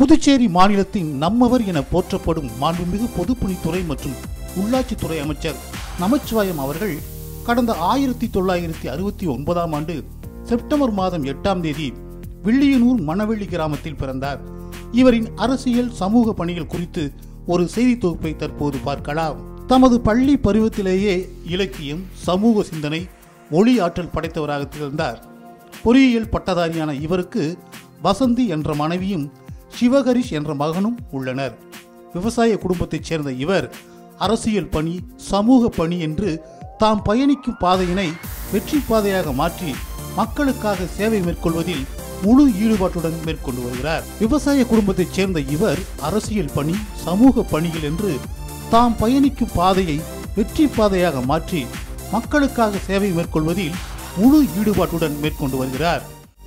புதுச்சேரி மாநிலத்தின் நம்மவர் என போற்றப்படும் மாண்புமிகு பொதுப்பணித்துறை மற்றும் உள்ளாட்சித்துறை அமைச்சர் நமச்சிவாயம் அவர்கள் கடந்த ஆயிரத்தி தொள்ளாயிரத்தி அறுபத்தி ஒன்பதாம் ஆண்டு செப்டம்பர் மாதம் எட்டாம் தேதி வில்லியனூர் மணவெள்ளி கிராமத்தில் பிறந்தார் இவரின் அரசியல் சமூக பணிகள் குறித்து ஒரு செய்தி தொகுப்பை தற்போது பார்க்கலாம் தமது பள்ளி பருவத்திலேயே இலக்கியம் சமூக சிந்தனை மொழி ஆற்றல் படைத்தவராக திகழ்ந்தார் பொறியியல் பட்டதாரியான இவருக்கு வசந்தி என்ற மனைவியும் சிவகரிஷ் என்ற மகனும் உள்ளனர் விவசாய குடும்பத்தைச் சேர்ந்த இவர் அரசியல் பணி சமூக பணி என்று தாம் பயணிக்கும் பாதையினை வெற்றி பாதையாக மாற்றி மக்களுக்காக சேவை மேற்கொள்வதில் முழு ஈடுபாட்டுடன் மேற்கொண்டு வருகிறார் விவசாய குடும்பத்தைச் சேர்ந்த இவர் அரசியல் பணி சமூக பணிகள் என்று தாம் பயணிக்கும் பாதையை வெற்றி பாதையாக மாற்றி மக்களுக்காக சேவை மேற்கொள்வதில் முழு ஈடுபாட்டுடன் மேற்கொண்டு வருகிறார்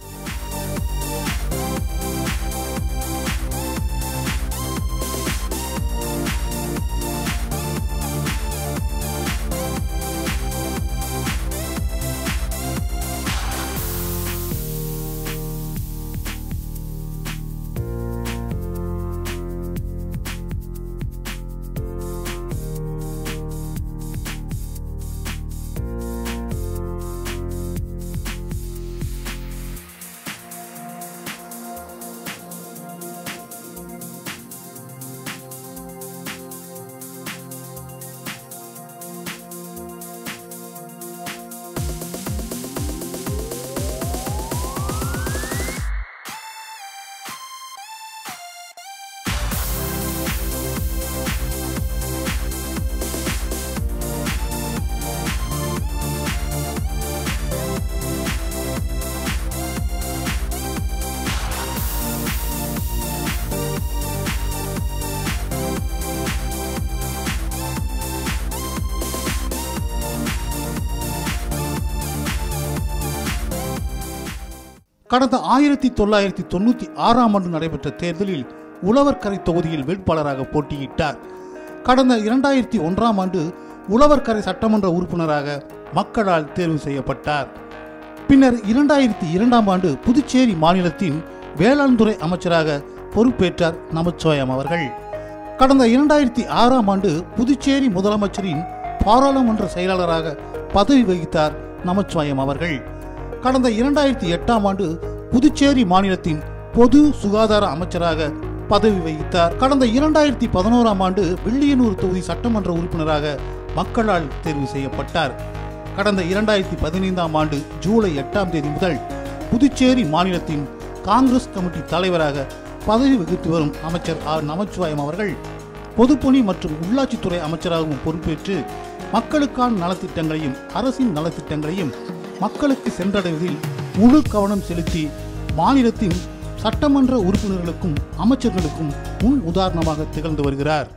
கடந்த ஆயிரத்தி தொள்ளாயிரத்தி தொண்ணூத்தி ஆறாம் ஆண்டு நடைபெற்ற தேர்தலில் உழவர்கரை தொகுதியில் வேட்பாளராக போட்டியிட்டார் கடந்த இரண்டாயிரத்தி ஒன்றாம் ஆண்டு உழவர்கரை சட்டமன்ற உறுப்பினராக மக்களால் தேர்வு செய்யப்பட்டார் பின்னர் இரண்டாயிரத்தி இரண்டாம் ஆண்டு புதுச்சேரி மாநிலத்தின் வேளாண் துறை அமைச்சராக பொறுப்பேற்றார் நமச்சிவாயம் அவர்கள் கடந்த இரண்டாயிரத்தி ஆறாம் ஆண்டு புதுச்சேரி முதலமைச்சரின் பாராளுமன்ற செயலாளராக பதவி வகித்தார் நமச்சிவாயம் அவர்கள் கடந்த இரண்டாயிரத்தி எட்டாம் ஆண்டு புதுச்சேரி மாநிலத்தின் பொது சுகாதார அமைச்சராக பதவி வகித்தார் கடந்த இரண்டாயிரத்தி பதினோராம் ஆண்டு வில்லியனூர் தொகுதி சட்டமன்ற உறுப்பினராக மக்களால் தேர்வு செய்யப்பட்டார் கடந்த இரண்டாயிரத்தி பதினைந்தாம் ஆண்டு ஜூலை எட்டாம் தேதி முதல் புதுச்சேரி மாநிலத்தின் காங்கிரஸ் கமிட்டி தலைவராக பதவி வகித்து வரும் அமைச்சர் ஆர் நமச்சிவாயம் அவர்கள் பொதுப்பணி மற்றும் உள்ளாட்சித்துறை அமைச்சராகவும் பொறுப்பேற்று மக்களுக்கான நலத்திட்டங்களையும் அரசின் நலத்திட்டங்களையும் மக்களுக்கு சென்றடைவதில் முழு கவனம் செலுத்தி மாநிலத்தின் சட்டமன்ற உறுப்பினர்களுக்கும் அமைச்சர்களுக்கும் முன் உதாரணமாக திகழ்ந்து வருகிறார்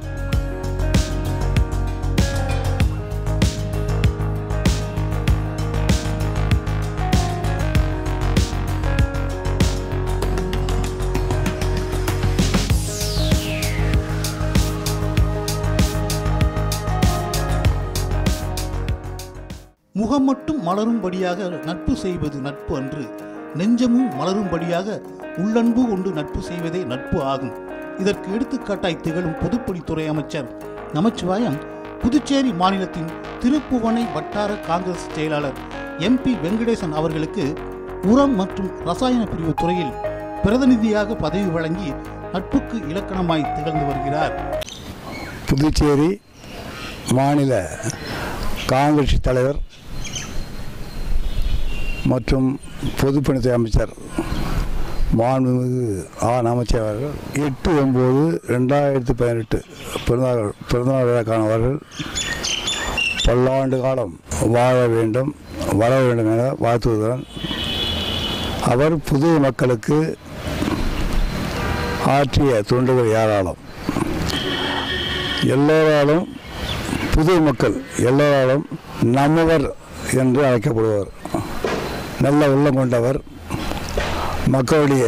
முகம் மட்டும் மலரும்படியாக நட்பு செய்வது நட்பு அன்று நெஞ்சமும் மலரும்படியாக உள்ளன்பு கொண்டு நட்பு செய்வதே நட்பு ஆகும் இதற்கு எடுத்துக்காட்டாய் திகழும் பொதுப்பணித்துறை அமைச்சர் நமச்சிவாயம் புதுச்சேரி மாநிலத்தின் திருப்புவனை வட்டார காங்கிரஸ் செயலாளர் எம்பி வெங்கடேசன் அவர்களுக்கு உரம் மற்றும் ரசாயன பிரிவு துறையில் பிரதிநிதியாக பதவி வழங்கி நட்புக்கு இலக்கணமாய் திகழ்ந்து வருகிறார் புதுச்சேரி மாநில காங்கிரஸ் தலைவர் மற்றும் பொதுப்பணித்துறை அமைச்சர் மாண்புமிகு ஆ நமச்சிவாயம் அவர்கள் எட்டு ஒம்பது ரெண்டாயிரத்தி பதினெட்டு பிறந்தநாள் பிறந்தநாள் விழா காணுவார்கள் பல்லாண்டு காலம் வாழ வேண்டும் வர வேண்டும் என வாழ்த்துவதுடன் அவர் புது மக்களுக்கு ஆற்றிய தொண்டுகள் ஏராளம் எல்லோராலும் புது மக்கள் எல்லோராலும் நம்மவர் என்று அழைக்கப்படுவார் நல்ல உள்ளம் கொண்டவர் மக்களுடைய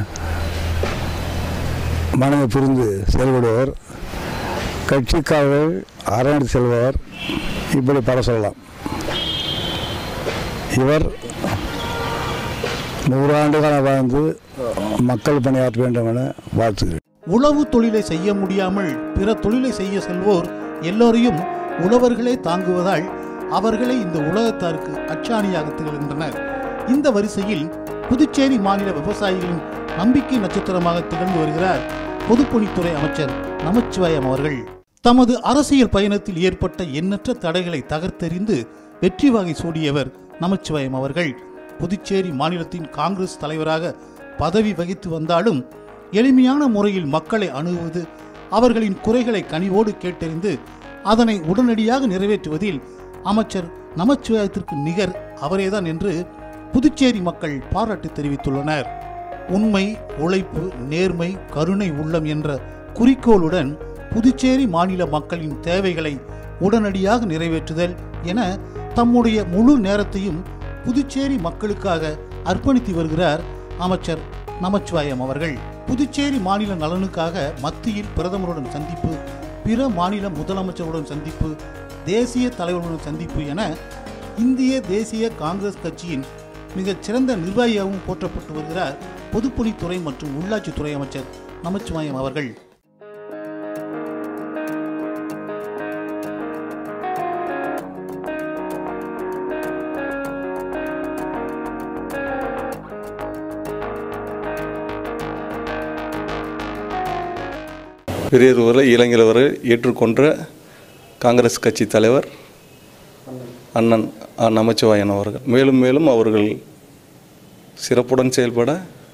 மனதை புரிந்து செயல்படுவர் கட்சிக்காரர்கள் அரவணைத்து செல்பவர் இப்படி பல சொல்லலாம் இவர் நூறாண்டு காலம் வாழ்ந்து மக்கள் பணியாற்ற வேண்டும் என வாழ்த்துகிறேன் உழவு தொழிலை செய்ய முடியாமல் பிற தொழிலை செய்ய செல்வோர் எல்லோரையும் உழவர்களே தாங்குவதால் அவர்களே இந்த உலகத்தாருக்கு அச்சாணியாக திகழ்கின்றனர் இந்த வரிசையில் புதுச்சேரி மாநில விவசாயிகளின் நம்பிக்கை நட்சத்திரமாக திகழ்ந்து வருகிறார் பொதுப்பணித்துறை அமைச்சர் நமச்சிவாயம் அவர்கள் தமது அரசியல் பயணத்தில் ஏற்பட்ட எண்ணற்ற தடைகளை தகர்த்தெறிந்து வெற்றி வகை சூடியவர் நமச்சிவாயம் அவர்கள் புதுச்சேரி மாநிலத்தின் காங்கிரஸ் தலைவராக பதவி வகித்து வந்தாலும் எளிமையான முறையில் மக்களை அணுகுவது அவர்களின் குறைகளை கனிவோடு கேட்டறிந்து அதனை உடனடியாக நிறைவேற்றுவதில் அமைச்சர் நமச்சிவாயத்திற்கு நிகர் அவரேதான் என்று புதுச்சேரி மக்கள் பாராட்டு தெரிவித்துள்ளனர் உண்மை உழைப்பு நேர்மை கருணை உள்ளம் என்ற குறிக்கோளுடன் புதுச்சேரி மாநில மக்களின் தேவைகளை உடனடியாக நிறைவேற்றுதல் என தம்முடைய முழு நேரத்தையும் புதுச்சேரி மக்களுக்காக அர்ப்பணித்து வருகிறார் அமைச்சர் நமச்சிவாயம் அவர்கள் புதுச்சேரி மாநில நலனுக்காக மத்தியில் பிரதமருடன் சந்திப்பு பிற மாநில முதலமைச்சருடன் சந்திப்பு தேசிய தலைவருடன் சந்திப்பு என இந்திய தேசிய காங்கிரஸ் கட்சியின் மிகச் சிறந்த நிர்வாகியாகவும் போற்றப்பட்டு வருகிறார் பொதுப்பணித்துறை மற்றும் உள்ளாட்சித்துறை அமைச்சர் நமச்சிவாயம் அவர்கள் பெரியவர் இளைஞர் ஏற்றுக்கொண்ட காங்கிரஸ் கட்சி தலைவர் அண்ணன் ஆ. நமச்சிவாயன் அவர்கள் மேலும் மேலும் அவர்கள் சிறப்புடன் செயல்பட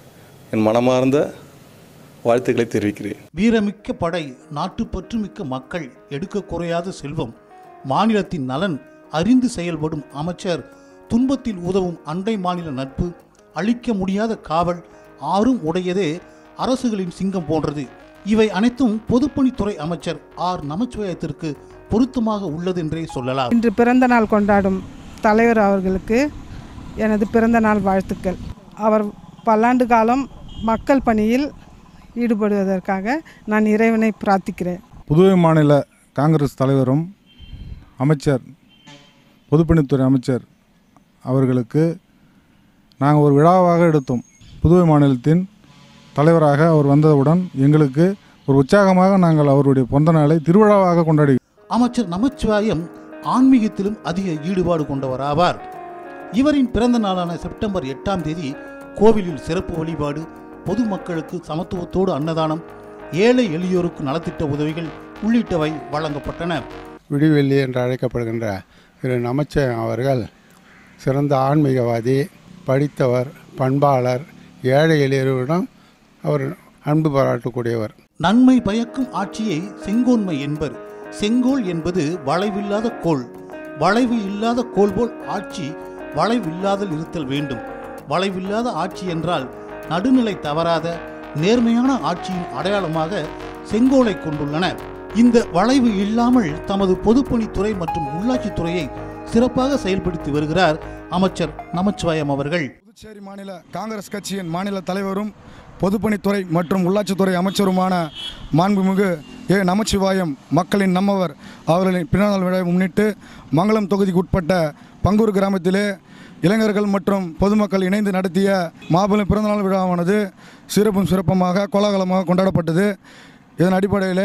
என் மனமார்ந்த வாழ்த்துக்களை தெரிவிக்கிறேன் வீரமிக்க படை நாட்டுப்பற்று மிக்க மக்கள் எடுக்க குறையாத செல்வம் மாநிலத்தின் நலன் அறிந்து செயல்படும் அமைச்சர் துன்பத்தில் உதவும் அண்டை மாநில நட்பு அழிக்க முடியாத காவல் ஆறும் உடையதே அரசுகளின் சிங்கம் போன்றது இவை அனைத்தும் பொதுப்பணித்துறை அமைச்சர் ஆர் நமச்சிவாயத்திற்கு பொருத்தமாக உள்ளதென்றே சொல்லலாம் இன்று பிறந்த நாள் கொண்டாடும் தலைவர் அவர்களுக்கு எனது பிறந்த நாள் வாழ்த்துக்கள் அவர் பல்லாண்டு காலம் மக்கள் பணியில் ஈடுபடுவதற்காக நான் இறைவனை பிரார்த்திக்கிறேன் புதுவை மாநில காங்கிரஸ் தலைவரும் அமைச்சர் பொதுப்பணித்துறை அமைச்சர் அவர்களுக்கு நாங்கள் ஒரு விழாவாக எடுத்தோம் புதுவை மாநிலத்தின் தலைவராக அவர் வந்தவுடன் எங்களுக்கு ஒரு உற்சாகமாக நாங்கள் அவருடைய பிறந்த நாளை திருவிழாவாக கொண்டாடி அமைச்சர் நமச்சிவாயம் ஆன்மீகத்திலும் அதிக ஈடுபாடு கொண்டவராவார் இவரின் பிறந்த நாளான செப்டம்பர் எட்டாம் தேதி கோவிலில் சிறப்பு வழிபாடு பொதுமக்களுக்கு சமத்துவத்தோடு அன்னதானம் ஏழை எளியோருக்கு நலத்திட்ட உதவிகள் உள்ளிட்டவை வழங்கப்பட்டன விடிவெள்ளி என்று அழைக்கப்படுகின்ற திரு நமச்சிவாயம் அவர்கள் சிறந்த ஆன்மீகவாதி படித்தவர் பண்பாளர் ஏழை எளியவரிடம் அவர் அன்பு பாராட்டக்கூடியவர் நன்மை பயக்கும் ஆட்சியை செங்கோன்மை என்பர் செங்கோல் என்பது வளைவில்லாத கோல் வளைவு இல்லாத கோல் போல் ஆட்சி வளைவில்லாதல் இருத்தல் வேண்டும் வளைவில்லாத ஆட்சி என்றால் நடுநிலை தவறாத நேர்மையான ஆட்சியின் அடையாளமாக செங்கோலை கொண்டுள்ளன இந்த வளைவு இல்லாமல் தமது பொதுப்பணித்துறை மற்றும் உள்ளாட்சித்துறையை சிறப்பாக செயல்படுத்தி வருகிறார் அமைச்சர் நமச்சிவாயம் அவர்கள் புதுச்சேரி மாநில காங்கிரஸ் கட்சியின் மாநில தலைவரும் பொதுப்பணித்துறை மற்றும் உள்ளாட்சித்துறை அமைச்சருமான மாண்புமிகு ஏ நமச்சிவாயம் மக்களின் நம்மவர் அவர்களின் பிறந்தநாள் விழாவை முன்னிட்டு மங்களம் தொகுதிக்கு உட்பட்ட பங்கூர் கிராமத்திலே இளைஞர்கள் மற்றும் பொதுமக்கள் இணைந்து நடத்திய மாபெரும் பிறந்தநாள் விழாவானது சிறப்பும் சிறப்பமாக கோலாகலமாக கொண்டாடப்பட்டது இதன் அடிப்படையில்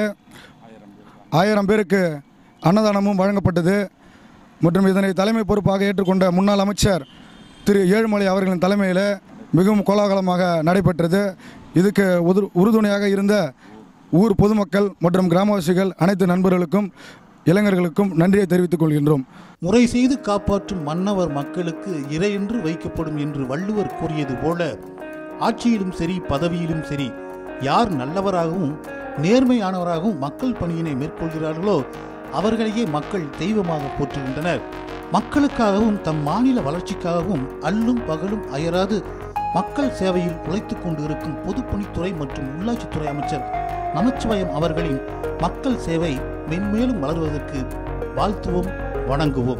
ஆயிரம் பேருக்கு அன்னதானமும் வழங்கப்பட்டது மற்றும் இதனை தலைமை பொறுப்பாக ஏற்றுக்கொண்ட முன்னாள் அமைச்சர் திரு ஏழுமலை அவர்களின் தலைமையில் மிகவும் கோலாகலமாக நடைபெற்றது இதுக்கு உது உறுதுணையாக இருந்த ஊர் பொதுமக்கள் மற்றும் கிராமவாசிகள் அனைத்து நண்பர்களுக்கும் இளைஞர்களுக்கும் நன்றியை தெரிவித்துக் கொள்கின்றோம் முறை செய்து காப்பாற்றும் மன்னவர் மக்களுக்கு இறையென்று வைக்கப்படும் என்று வள்ளுவர் கூறியது போல ஆட்சியிலும் சரி பதவியிலும் சரி யார் நல்லவராகவும் நேர்மையானவராகவும் மக்கள் பணியினை மேற்கொள்கிறார்களோ அவர்களையே மக்கள் தெய்வமாக போற்றுகின்றனர் மக்களுக்காகவும் தம் மாநில வளர்ச்சிக்காகவும் அல்லும் பகலும் அயராது மக்கள் சேவையில் உழைத்துக் கொண்டு இருக்கும் பொதுப்பணித்துறை மற்றும் உள்ளாட்சித்துறை அமைச்சர் நமச்சிவாயம் அவர்களின் மக்கள் சேவை மென்மேலும் வளர்வதற்கு வாழ்த்துவோம் வணங்குவோம்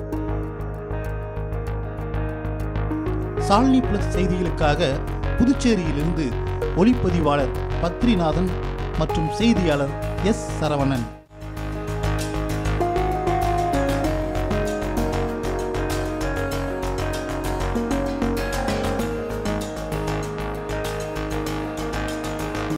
சால்னி பிளஸ் செய்திகளுக்காக புதுச்சேரியிலிருந்து ஒளிப்பதிவாளர் பத்ரிநாதன் மற்றும் செய்தியாளர் எஸ் சரவணன்